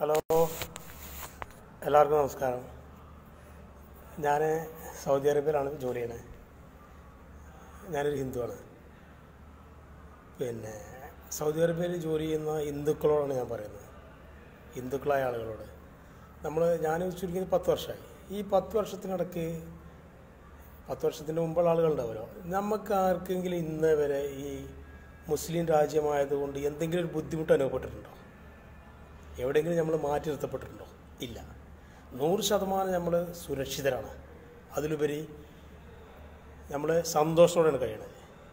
hello എല്ലാവർക്കും നമസ്കാരം ഞാൻ സൗദി അറേബ്യയിലാണ് ജോലി ചെയ്യണത് ഞാനൊരു ഹിന്ദുവാണ് പിന്നെ സൗദി അറേബ്യയിൽ ജോലി ചെയ്യുന്ന ഹിന്ദുക്കളോടാണ് ഞാൻ പറയുന്നത് ഹിന്ദുക്കളായ ആളുകളോട് നമ്മൾ ഞാൻ ചുരുങ്ങിയത് പത്ത് വർഷമായി ഈ പത്ത് വർഷത്തിനിടയ്ക്ക് പത്ത് വർഷത്തിന് മുമ്പുള്ള ആളുകളുണ്ടാവുമല്ലോ നമുക്ക് ആർക്കെങ്കിലും ഇന്ന് വരെ ഈ മുസ്ലിം രാജ്യമായതുകൊണ്ട് എന്തെങ്കിലും ഒരു ബുദ്ധിമുട്ട് അനുഭവപ്പെട്ടിട്ടുണ്ടോ എവിടെയെങ്കിലും നമ്മൾ മാറ്റി നിർത്തപ്പെട്ടിട്ടുണ്ടോ ഇല്ല നൂറ് ശതമാനം നമ്മൾ സുരക്ഷിതരാണ് അതിലുപരി നമ്മൾ സന്തോഷത്തോടെയാണ് കഴിയണത്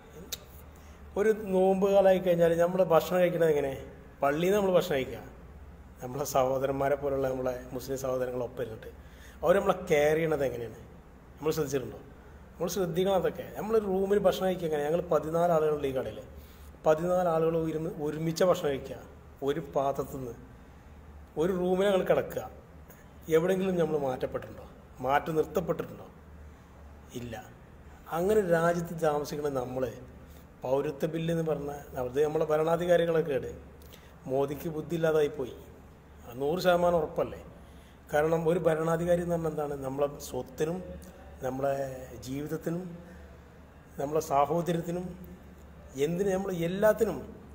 ഒരു നോമ്പ് കാലമായി കഴിഞ്ഞാൽ നമ്മൾ ഭക്ഷണം കഴിക്കുന്നത് എങ്ങനെ പള്ളിയിൽ നമ്മൾ ഭക്ഷണം കഴിക്കുക നമ്മളെ സഹോദരന്മാരെ പോലുള്ള നമ്മളെ മുസ്ലിം സഹോദരങ്ങൾ ഒപ്പം ഇരുന്നിട്ട് അവർ നമ്മളെ കെയർ ചെയ്യണത് എങ്ങനെയാണ് നമ്മൾ ശ്രദ്ധിച്ചിട്ടുണ്ടോ നമ്മൾ ശ്രദ്ധിക്കണം അതൊക്കെ നമ്മൾ റൂമിൽ ഭക്ഷണം കഴിക്കുക എങ്ങനെ ഞങ്ങൾ പതിനാല് ആളുകളുണ്ട് ഈ കടയിൽ പതിനാല് ആളുകൾ ഒരുമി ഒരുമിച്ച ഭക്ഷണം കഴിക്കുക ഒരു പാത്രത്തിൽ നിന്ന് ഒരു റൂമിൽ ഞങ്ങൾ കിടക്കുക എവിടെയെങ്കിലും നമ്മൾ മാറ്റപ്പെട്ടിട്ടുണ്ടോ മാറ്റി നിർത്തപ്പെട്ടിട്ടുണ്ടോ ഇല്ല അങ്ങനെ ഒരു രാജ്യത്ത് താമസിക്കുന്ന നമ്മൾ പൗരത്വ ബില്ല് എന്ന് പറഞ്ഞാൽ അത് നമ്മളെ ഭരണാധികാരികളൊക്കെ ഇട് മോദിക്ക് ബുദ്ധി ഇല്ലാതായി പോയി അത് നൂറ് ശതമാനം ഉറപ്പല്ലേ കാരണം ഒരു ഭരണാധികാരി എന്ന് പറഞ്ഞാൽ എന്താണ് നമ്മളെ സ്വത്തിനും നമ്മളെ ജീവിതത്തിനും നമ്മളെ സാഹോദര്യത്തിനും എന്തിനും നമ്മൾ എല്ലാത്തിനും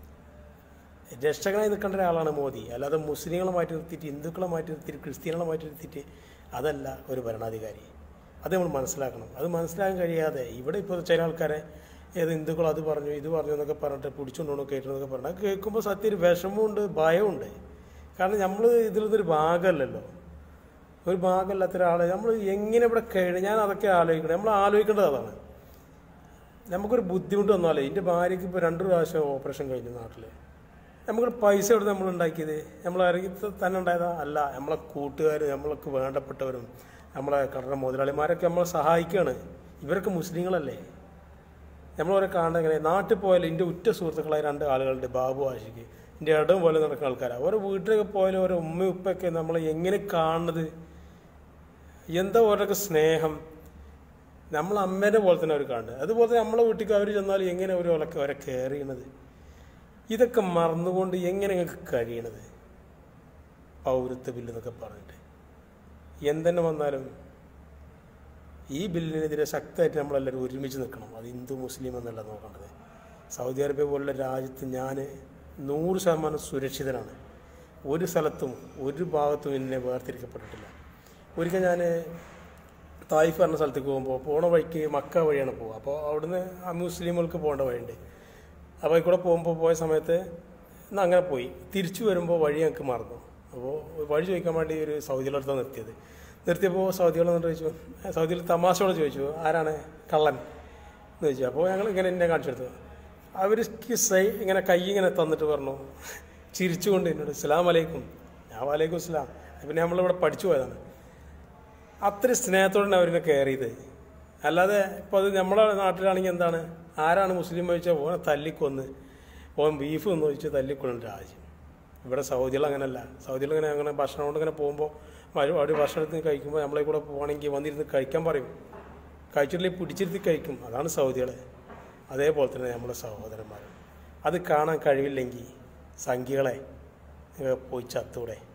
രക്ഷകനായി നിൽക്കേണ്ട ഒരാളാണ് മോദി അല്ലാതെ മുസ്ലിങ്ങളെ മാറ്റി നിർത്തിയിട്ട് ഹിന്ദുക്കളെ മാറ്റി നിർത്തിയിട്ട് ക്രിസ്ത്യാനികളെ മാറ്റി നിർത്തിയിട്ട് അതല്ല ഒരു ഭരണാധികാരി അത് നമ്മൾ മനസ്സിലാക്കണം അത് മനസ്സിലാക്കാൻ കഴിയാതെ ഇവിടെ ഇപ്പോൾ ചില ആൾക്കാരെ ഏത് ഹിന്ദുക്കൾ അത് പറഞ്ഞു ഇത് പറഞ്ഞു എന്നൊക്കെ പറഞ്ഞിട്ട് പിടിച്ചുകൊണ്ടോ കേട്ടണമെന്നൊക്കെ പറഞ്ഞു അത് കേൾക്കുമ്പോൾ സത്യം ഒരു വിഷമമുണ്ട് ഭയമുണ്ട് കാരണം നമ്മൾ ഇതിൽ നിന്നൊരു ഭാഗമല്ലല്ലോ ഒരു ഭാഗമല്ലാത്ത ഒരാളെ നമ്മൾ എങ്ങനെ ഇവിടെ കഴിയും ഞാൻ അതൊക്കെ ആലോചിക്കണം നമ്മൾ ആലോചിക്കേണ്ടത് അതാണ് നമുക്കൊരു ബുദ്ധിമുട്ട് വന്നാലേ എൻ്റെ ഭാര്യയ്ക്ക് ഇപ്പോൾ രണ്ട് പ്രാവശ്യം ഓപ്പറേഷൻ കഴിഞ്ഞു നാട്ടിൽ നമുക്ക് പൈസ എവിടെ നമ്മൾ ഉണ്ടാക്കിയത് നമ്മൾ ഇറങ്ങി തന്നെ ഉണ്ടായതാ അല്ല നമ്മളെ കൂട്ടുകാർ നമ്മൾക്ക് വേണ്ടപ്പെട്ടവരും നമ്മളെ കടന്ന മുതലാളിമാരൊക്കെ നമ്മളെ സഹായിക്കുകയാണ് ഇവരൊക്കെ മുസ്ലിങ്ങളല്ലേ നമ്മളവരെ കാണുന്നത് എങ്ങനെ നാട്ടിൽ പോയാലും എൻ്റെ ഉറ്റ സുഹൃത്തുക്കളായ രണ്ട് ആളുകളുണ്ട് ബാബു ആഷിക്ക് എൻ്റെ ഇടം പോലെ നടക്കുന്ന ആൾക്കാരാണ് ഓരോ വീട്ടിലൊക്കെ പോയാലും ഓരോ ഉമ്മ ഉപ്പൊക്കെ നമ്മളെ എങ്ങനെ കാണുന്നത് എന്താ ഓരോക്കെ സ്നേഹം നമ്മൾ അമ്മേൻ്റെ പോലെ തന്നെ അവർ കാണുന്നത് അതുപോലെ തന്നെ നമ്മളെ വീട്ടിൽ അവർ ചെന്നാൽ എങ്ങനെ അവർ അവരൊക്കെ അവരെ കെയർ ചെയ്യണത് ഇതൊക്കെ മറന്നുകൊണ്ട് എങ്ങനെ നിങ്ങൾക്ക് കഴിയണത് പൗരത്വ ബില്ല് എന്നൊക്കെ പറഞ്ഞിട്ട് എന്തെന്നെ വന്നാലും ഈ ബില്ലിനെതിരെ ശക്തമായിട്ട് നമ്മളെല്ലാവരും ഒരുമിച്ച് നിൽക്കണം അത് ഹിന്ദു മുസ്ലിം എന്നല്ല നോക്കേണ്ടത് സൗദി അറേബ്യ പോലുള്ള രാജ്യത്ത് ഞാൻ നൂറ് ശതമാനം സുരക്ഷിതനാണ് ഒരു സ്ഥലത്തും ഒരു ഭാഗത്തും എന്നെ വേർതിരിക്കപ്പെട്ടിട്ടില്ല ഒരിക്കൽ ഞാൻ തായിഫ് പറഞ്ഞ സ്ഥലത്തേക്ക് പോകുമ്പോൾ പോണ വഴിക്ക് മക്ക വഴിയാണ് പോകുക അപ്പോൾ അവിടുന്ന് ആ മുസ്ലിമുകൾക്ക് പോകേണ്ട വഴിയുണ്ട് അപ്പോൾ കൂടെ പോകുമ്പോൾ പോയ സമയത്ത് എന്നാൽ അങ്ങനെ പോയി തിരിച്ചു വരുമ്പോൾ വഴി ഞങ്ങൾക്ക് മറന്നു അപ്പോൾ വഴി ചോദിക്കാൻ വേണ്ടി ഒരു സൗദിയിലടുത്താണ് നിർത്തിയത് നിർത്തിയപ്പോൾ സൗദികൾ എന്നിട്ട് ചോദിച്ചു സൗദിയിൽ തമാശയോട് ചോദിച്ചു ആരാണ് കള്ളൻ എന്ന് ചോദിച്ചു അപ്പോൾ ഞങ്ങൾ ഇങ്ങനെ എന്നെ കാണിച്ചെടുത്തു അവർ കിസ്സായി ഇങ്ങനെ കൈ ഇങ്ങനെ തന്നിട്ട് പറഞ്ഞു ചിരിച്ചുകൊണ്ട് എന്നോട് ഇസ്ലാം അലൈക്കും ഞാൻ വലൈക്കും ഇസ്ലാം പിന്നെ നമ്മളിവിടെ പഠിച്ചു പോയതാണ് അത്രയും സ്നേഹത്തോടെ അവരിനെ കെയർ ചെയ്ത് അല്ലാതെ ഇപ്പോൾ അത് നമ്മളെ നാട്ടിലാണെങ്കിൽ എന്താണ് ആരാണ് മുസ്ലിം ചോദിച്ചാൽ ഓനെ തല്ലിക്കൊന്ന് ഓൻ ബീഫ് എന്ന് ചോദിച്ചാൽ തല്ലിക്കൊള്ളുന്ന രാജ്യം ഇവിടെ സൗദികൾ അങ്ങനെയല്ല സൗദികൾ ഇങ്ങനെ അങ്ങനെ ഭക്ഷണം കൊണ്ട് ഇങ്ങനെ പോകുമ്പോൾ ഒരു ഭക്ഷണത്തിന് കഴിക്കുമ്പോൾ നമ്മളെ കൂടെ പോകണമെങ്കിൽ വന്നിരുന്ന് കഴിക്കാൻ പറയും കഴിച്ചിട്ടില്ലെങ്കിൽ പിടിച്ചിരുത്തി കഴിക്കും അതാണ് സൗദികളെ അതേപോലെ തന്നെ നമ്മുടെ സഹോദരന്മാർ അത് കാണാൻ കഴിവില്ലെങ്കിൽ സംഖ്യകളെ പോയി ചത്തൂടെ